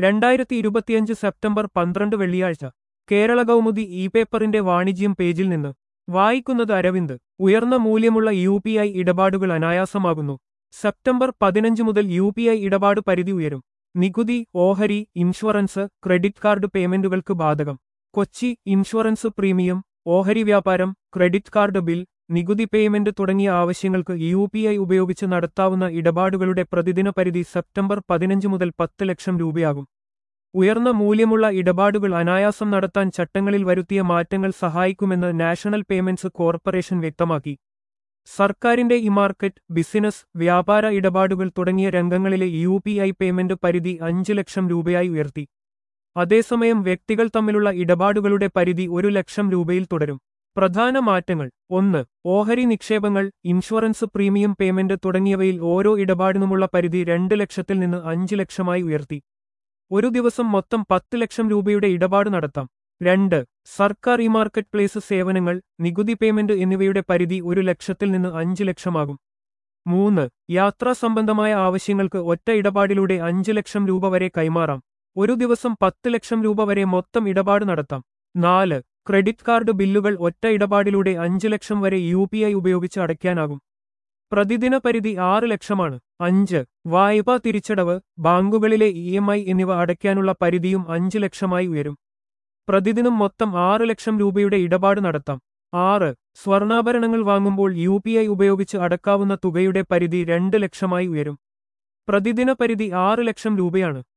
രണ്ടായിരത്തി ഇരുപത്തിയഞ്ച് സെപ്റ്റംബർ പന്ത്രണ്ട് വെള്ളിയാഴ്ച കേരള കൗമുദി ഇ പേപ്പറിന്റെ വാണിജ്യം പേജിൽ നിന്ന് വായിക്കുന്നത് അരവിന്ദ് ഉയർന്ന മൂല്യമുള്ള യു പി ഐ ഇടപാടുകൾ അനായാസമാകുന്നു സെപ്റ്റംബർ പതിനഞ്ച് മുതൽ യു പി ഐ ഇടപാട് പരിധി ഉയരും നികുതി ഓഹരി ഇൻഷുറൻസ് ക്രെഡിറ്റ് കാർഡ് പേയ്മെന്റുകൾക്ക് ബാധകം കൊച്ചി ഇൻഷുറൻസ് പ്രീമിയം ഓഹരി വ്യാപാരം ക്രെഡിറ്റ് കാർഡ് ബിൽ നികുതി പേയ്മെന്റ് തുടങ്ങിയ ആവശ്യങ്ങൾക്ക് യു പി ഐ ഉപയോഗിച്ച് നടത്താവുന്ന ഇടപാടുകളുടെ പ്രതിദിന പരിധി സെപ്റ്റംബർ പതിനഞ്ച് മുതൽ പത്ത് ലക്ഷം രൂപയാകും ഉയർന്ന മൂല്യമുള്ള ഇടപാടുകൾ അനായാസം നടത്താൻ ചട്ടങ്ങളിൽ വരുത്തിയ മാറ്റങ്ങൾ സഹായിക്കുമെന്ന് നാഷണൽ പേയ്മെന്റ്സ് കോർപ്പറേഷൻ വ്യക്തമാക്കി സർക്കാരിന്റെ ഇ മാർക്കറ്റ് ബിസിനസ് വ്യാപാര ഇടപാടുകൾ തുടങ്ങിയ രംഗങ്ങളിലെ യു പി ഐ പേയ്മെന്റ് പരിധി അഞ്ച് ലക്ഷം രൂപയായി ഉയർത്തി അതേസമയം വ്യക്തികൾ തമ്മിലുള്ള ഇടപാടുകളുടെ പരിധി ഒരു ലക്ഷം രൂപയിൽ തുടരും പ്രധാന മാറ്റങ്ങൾ ഒന്ന് ഓഹരി നിക്ഷേപങ്ങൾ ഇൻഷുറൻസ് പ്രീമിയം പേയ്മെന്റ് തുടങ്ങിയവയിൽ ഓരോ ഇടപാടിനുമുള്ള പരിധി രണ്ട് ലക്ഷത്തിൽ നിന്ന് അഞ്ച് ലക്ഷമായി ഉയർത്തി ഒരു ദിവസം മൊത്തം പത്ത് ലക്ഷം രൂപയുടെ ഇടപാട് നടത്താം രണ്ട് സർക്കാർ ഇ മാർക്കറ്റ് പ്ലേസ് സേവനങ്ങൾ നികുതി പേയ്മെന്റ് എന്നിവയുടെ പരിധി ഒരു ലക്ഷത്തിൽ നിന്ന് അഞ്ച് ലക്ഷമാകും മൂന്ന് യാത്രാ സംബന്ധമായ ആവശ്യങ്ങൾക്ക് ഒറ്റ ഇടപാടിലൂടെ അഞ്ച് ലക്ഷം രൂപ വരെ കൈമാറാം ഒരു ദിവസം പത്ത് ലക്ഷം രൂപ വരെ മൊത്തം ഇടപാട് നടത്താം നാല് ക്രെഡിറ്റ് കാർഡ് ബില്ലുകൾ ഒറ്റ ഇടപാടിലൂടെ അഞ്ച് ലക്ഷം വരെ യു പി ഐ ഉപയോഗിച്ച് അടയ്ക്കാനാകും പ്രതിദിന പരിധി ആറ് ലക്ഷമാണ് അഞ്ച് വായ്പാ തിരിച്ചടവ് ബാങ്കുകളിലെ ഇ എം ഐ എന്നിവ അടയ്ക്കാനുള്ള പരിധിയും അഞ്ച് ലക്ഷമായി ഉയരും പ്രതിദിനം മൊത്തം ആറ് ലക്ഷം രൂപയുടെ ഇടപാട് നടത്താം ആറ് സ്വർണ്ണാഭരണങ്ങൾ വാങ്ങുമ്പോൾ യു പി ഐ ഉപയോഗിച്ച് അടക്കാവുന്ന തുകയുടെ പരിധി രണ്ട് ലക്ഷമായി ഉയരും പ്രതിദിന പരിധി ആറ് ലക്ഷം രൂപയാണ്